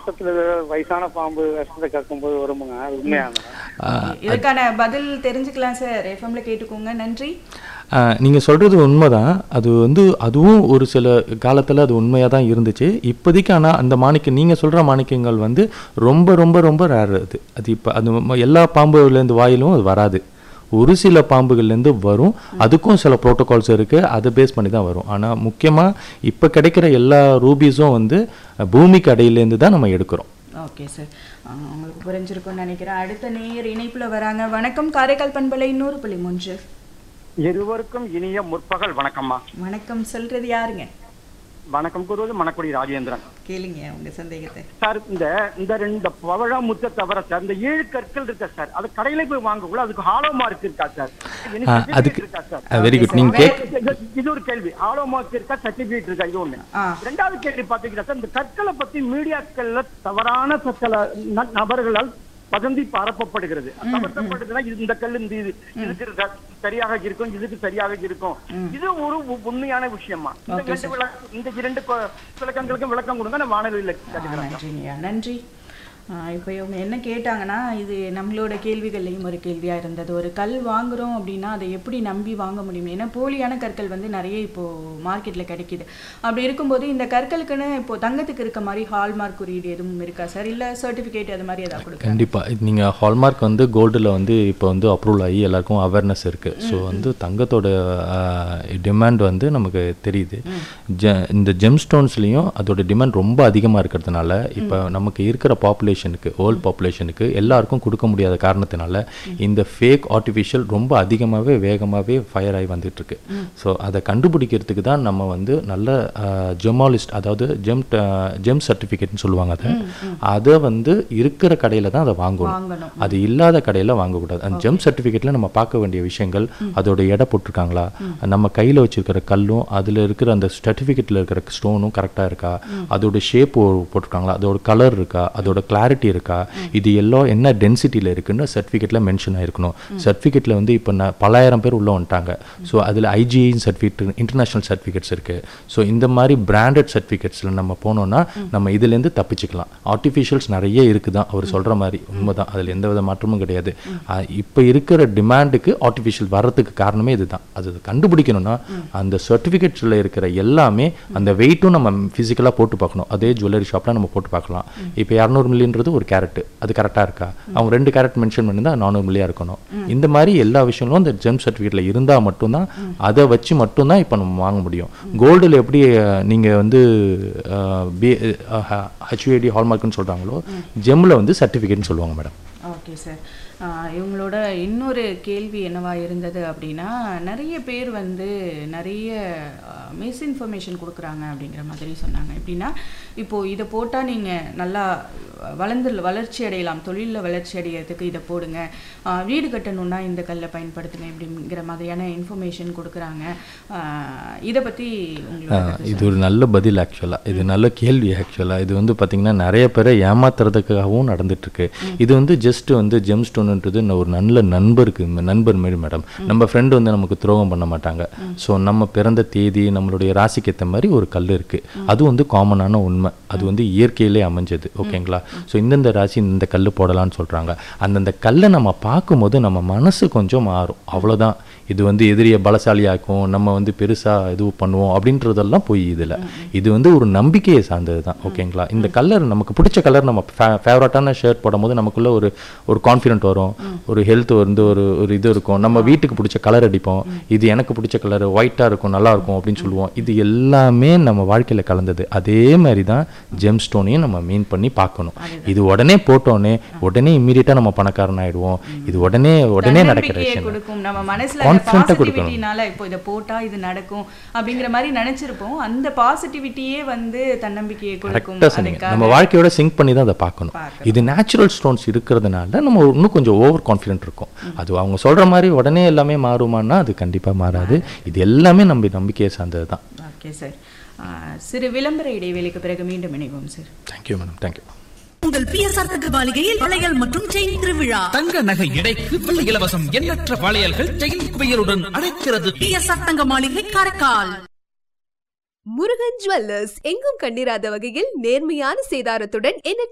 மாசத்துல வயசான பாம்பு விஷத்தை கக்கும்போது வருமுங்க அது உண்மையாங்க இதுக்கான பதில் தெரிஞ்சுக்கலாம் சார் எஃப்எம்ல கேட்டுக்கோங்க நன்றி நீங்கள் சொல்கிறது உண்மைதான் அது வந்து அதுவும் ஒரு சில காலத்தில் அது உண்மையாக தான் இருந்துச்சு இப்போதைக்கு ஆனால் அந்த மாணிக்கம் நீங்கள் சொல்கிற மாணிக்கங்கள் வந்து ரொம்ப ரொம்ப ரொம்ப ரேர் அது அது இப்போ அது ம- எல்லா பாம்புலேருந்து வாயிலும் அது வராது ஒரு சில பாம்புகள்லேருந்து வரும் அதுக்கும் சில ப்ரோட்டோகால்ஸ் இருக்குது அதை பேஸ் பண்ணி தான் வரும் ஆனால் முக்கியமாக இப்போ கிடைக்கிற எல்லா ரூபீஸும் வந்து அஹ், பூமிக்கு அடியிலேருந்து தான் நம்ம எடுக்கிறோம் ஓகே சார் உங்களுக்கு புரிஞ்சிருக்கும்னு நினைக்கிறேன் அடுத்த நேயர் இணைப்புல வராங்க வணக்கம் காரைக்கால் பண்பலை நூறு புள்ளி மூன்று இருவருக்கும் இனிய முற்பகல் வணக்கம்மா வணக்கம் சொல்றது யாருங்க வணக்கம் கூறுவது மணக்குடி ராஜேந்திரன் கேளுங்க உங்க சந்தேகத்தை சார் இந்த இந்த ரெண்டு பவழ முத்த தவிர சார் இந்த ஏழு கற்கள் இருக்கா சார் அது கடையில போய் வாங்கக்குள்ள அதுக்கு ஹாலோ மார்க் இருக்கா சார் எனக்கு ஆ, certificate அதுக்கு இருக்கா சார் வெரி குட் நீங்கள் கேக் இது- இது ஒரு கேள்வி ஹாலோ மார்க் இருக்கா சர்டிபிகேட் இருக்கா இது ஒண்ணு ஆ ரெண்டாவது கேள்வி பாத்தீங்கன்னா சார் இந்த கற்களை பத்தி மீடியாக்கள்ல தவறான சில ந- நபர்களால் பதந்தி பரப்பப்படுகிறது பரப்பப்படுதுன்னா இது இந்த கல் இந்த இது இதுக்கு ச- சரியாக இருக்கும் இதுக்கு சரியாக இருக்கும் இது ஒரு உ- உண்மையான விஷயமா இந்த ரெண்டு விளக்க- இந்த இரண்டு கொ- விளக்கங்களுக்கும் விளக்கம் கொடுங்க நான் வானொலியில் ஆ, கேட்டுக்கிறேன் நன்றிங்கய்யா நன்றி ஆ, இப்போ இவங்க என்ன கேட்டாங்கன்னா இது நம்மளோட கேள்விகள்லையும் ஒரு கேள்வியாக இருந்தது ஒரு கல் வாங்குறோம் அப்படின்னா அதை எப்படி நம்பி வாங்க முடியும் ஏன்னா போலியான கற்கள் வந்து நிறைய இப்போ மார்க்கெட்டில் கிடைக்குது அப்படி இருக்கும்போது இந்த கற்களுக்குன்னு இப்போ தங்கத்துக்கு இருக்க மாதிரி ஹால்மார்க் குறியீடு எதுவும் இருக்கா சார் இல்லை சர்டிஃபிகேட் அது மாதிரி ஏதாவது கொடுக்க கண்டிப்பாக நீங்கள் ஹால்மார்க் வந்து கோல்டில் வந்து இப்போ வந்து அப்ரூவல் ஆகி எல்லாருக்கும் அவேர்னஸ் இருக்குது ஸோ வந்து தங்கத்தோட டிமாண்ட் வந்து நமக்கு தெரியுது ஜ இந்த ஜெம் ஸ்டோன்ஸ்லேயும் அதோட டிமாண்ட் ரொம்ப அதிகமாக இருக்கிறதுனால இப்போ நமக்கு இருக்கிற பாப்புலேஷனுக்கு வேர்ல்ட் பாப்புலேஷனுக்கு எல்லாருக்கும் கொடுக்க முடியாத காரணத்தினால இந்த ஃபேக் ஆர்டிஃபிஷியல் ரொம்ப அதிகமாகவே வேகமாகவே ஃபயர் ஆகி வந்துட்டு இருக்கு ஸோ அதை கண்டுபிடிக்கிறதுக்கு தான் நம்ம வந்து நல்ல ஜெமாலிஸ்ட் அதாவது ஜெம் ஜெம் சர்டிஃபிகேட்னு சொல்லுவாங்க அதை அதை வந்து இருக்கிற கடையில் தான் அதை வாங்கணும் வாங்கணும் அது இல்லாத கடையில் வாங்கக்கூடாது அந்த ஜெம் சர்டிஃபிகேட்டில் நம்ம பார்க்க வேண்டிய விஷயங்கள் அதோட எடை போட்டிருக்காங்களா நம்ம கையில் வச்சிருக்கிற கல்லும் அதில் இருக்கிற அந்த சர்டிஃபிகேட்டில் இருக்கிற ஸ்டோனும் கரெக்டாக இருக்கா அதோட ஷேப் போட்டிருக்காங்களா அதோட கலர் இருக்கா அதோட கிளாரிட்டி இருக்கா இது எல்லாம் என்ன டென்சிட்டியில் இருக்குன்னு சர்டிஃபிகேட்டில் மென்ஷன் ஆயிருக்கணும் சர்டிஃபிகேட்டில் வந்து இப்போ நான் பலாயிரம் பேர் உள்ளே வந்துட்டாங்க ஸோ அதில் ஐஜிஐ சர்டிஃபிகேட் இன்டர்நேஷ்னல் சர்டிஃபிகேட்ஸ் இருக்குது ஸோ இந்த மாதிரி பிராண்டட் சர்டிஃபிகேட்ஸில் நம்ம போனோம்னா நம்ம இதுலேருந்து தப்பிச்சுக்கலாம் ஆர்டிஃபிஷியல்ஸ் நிறைய இருக்குதான் அவர் சொல்கிற மாதிரி உண்மைதான் அதில் எந்த வித மாற்றமும் கிடையாது இப்போ இருக்கிற டிமாண்டுக்கு ஆர்டிஃபிஷியல் வர்றதுக்கு காரணமே இதுதான் அது கண்டுபிடிக்கணும்னா அந்த சர்டிஃபிகேட்ஸில் இருக்கிற எல்லாமே அந்த வெயிட்டும் நம்ம ஃபிசிக்கலாக போட்டு பார்க்கணும் அதே ஜுவல்லரி ஷாப்பில் நம்ம போட்டு பார்க்கலாம் இப்போ இரநூறு மில்லின்றது ஒரு கேரட் அது கரெக்டாக இருக்கா அவங்க ரெண்டு கேரட் மென்ஷன் பண்ணி தான் நானூறு மில்லியாக இருக்கணும் இந்த மாதிரி எல்லா விஷயங்களும் அந்த ஜெம் சர்டிஃபிகேட்டில் இருந்தால் மட்டும்தான் அதை வச்சு மட்டும்தான் இப்போ நம்ம வாங்க முடியும் கோல்டில் எப்படி நீங்கள் வந்து ஹெச்யூஏடி ஹால்மார்க்னு சொல்கிறாங்களோ ஜெம்மில் வந்து சர்டிஃபிகேட்னு சொல்லுவாங்க மேடம் ஓகே சார் இவங்களோட இன்னொரு கேள்வி என்னவா இருந்தது அப்படின்னா நிறைய பேர் வந்து நிறைய மிஸ்இன்ஃபர்மேஷன் கொடுக்குறாங்க அப்படிங்கிற மாதிரி சொன்னாங்க எப்படின்னா இப்போது இதை போட்டால் நீங்கள் நல்லா வளர்ந்து வளர்ச்சி அடையலாம் தொழிலில் வளர்ச்சி அடைகிறதுக்கு இதை போடுங்க ஆஹ் வீடு கட்டணுன்னா இந்த கல்லை பயன்படுத்துங்க இப்படிங்கிற மாதிரியான இன்ஃபர்மேஷன் கொடுக்குறாங்க ஆஹ் இதை பற்றி உங்களோட கருத்து இது ஒரு நல்ல பதில் ஆக்சுவலாக இது நல்ல கேள்வி ஆக்சுவலாக இது வந்து பார்த்திங்கன்னா நிறைய பேரை ஏமாத்துறதுக்காகவும் நடந்துட்டுருக்கு இது வந்து ஜஸ்ட் வந்து ஜெம் ஸ்டோன்ன்றது ஒரு நல்ல நண்பருக்கு நண்பர் மாரி மேடம் நம்ம ஃப்ரெண்டு வந்து நமக்கு துரோகம் பண்ண மாட்டாங்க ஸோ நம்ம பிறந்த தேதி நம்மளுடைய ராசிக்கு ஏற்ற மாதிரி ஒரு கல் இருக்குது அது வந்து காமனான உண்மை அது வந்து இயற்கையிலே அமைஞ்சது ஓகேங்களா ஸோ இந்தந்த ராசி இந்த கல் போடலாம்னு சொல்கிறாங்க அந்தந்த கல்லை நம்ம பார்க்கும்போது நம்ம மனசு கொஞ்சம் மாறும் அவ்வளோதான் இது வந்து எதிரியை பலசாலியாக்கும் நம்ம வந்து பெருசாக இது பண்ணுவோம் அப்படின்றதெல்லாம் போய் இதில் இது வந்து ஒரு நம்பிக்கையை சார்ந்தது தான் ஓகேங்களா இந்த கலர் நமக்கு பிடிச்ச கலர் நம்ம ஃபேவரட்டான ஷர்ட் போடும்போது நமக்குள்ள ஒரு ஒரு கான்ஃபிடென்ட் வரும் ஒரு ஹெல்த் வந்து ஒரு ஒரு இது இருக்கும் நம்ம வீட்டுக்கு பிடிச்ச கலர் அடிப்போம் இது எனக்கு பிடிச்ச கலர் ஒயிட்டாக இருக்கும் நல்லா இருக்கும் அப்படின்னு சொல்லுவோம் இது எல்லாமே நம்ம வாழ்க்கையில் கலந்தது அதே மாதிரி தான் ஜெம் ஸ்டோனையும் நம்ம மீன் பண்ணி பார்க்கணும் இது உடனே போட்டோன்னே உடனே இம்மீடியட்டாக நம்ம பணக்காரன் ஆயிடுவோம் இது உடனே உடனே நடக்கிற தன்னம்பிக்கையை விஷயம் கொடுக்கும் நம்ம மனசுல Confident ஆ கொடுக்கணும். பாசிட்டிவிட்டினால இப்போ இதை போட்டா இது நடக்கும் அப்படிங்கிற மாதிரி நினைச்சிருப்போம் அந்த பாசிட்டிவிட்டியே வந்து தன்னம்பிக்கையை கொடுக்கும் கரெக்டாக சொன்னீங்க அதுக்காக நம்ம வாழ்க்கையோட சிங்க் பண்ணி தான் அதை பார்க்கணும் பார்க்கணும். இது நேச்சுரல் ஸ்டோன்ஸ் இருக்கிறதுனால நம்ம இன்னும் கொஞ்சம் ஓவர் கான்ஃபிடென்ட் இருக்கும் அது அவங்க சொல்ற மாதிரி உடனே எல்லாமே மாறுமான்னா அது கண்டிப்பா மாறாது இது எல்லாமே நம்ம நம்பிக்கையை சார்ந்தது தான் ஓகே சார் சிறு விளம்பர இடைவேளைக்கு பிறகு மீண்டும் இணைவோம் சார் தேங்க்யூ மேடம் தேங்க்யூ உங்கள் பிஎஸ்ஆர் தங்க மாளிகையில் வளையல் மற்றும் செயின் திருவிழா தங்க நகை எடைக்கு வெள்ளி இலவசம் எண்ணற்ற வளையல்கள் செயின் குவியலுடன் அழைக்கிறது பிஎஸ்ஆர் தங்க மாளிகை காரைக்கால் முருகன் ஜுவல்லர்ஸ் எங்கும் கண்டிராத வகையில் நேர்மையான சேதாரத்துடன் எண்ணற்ற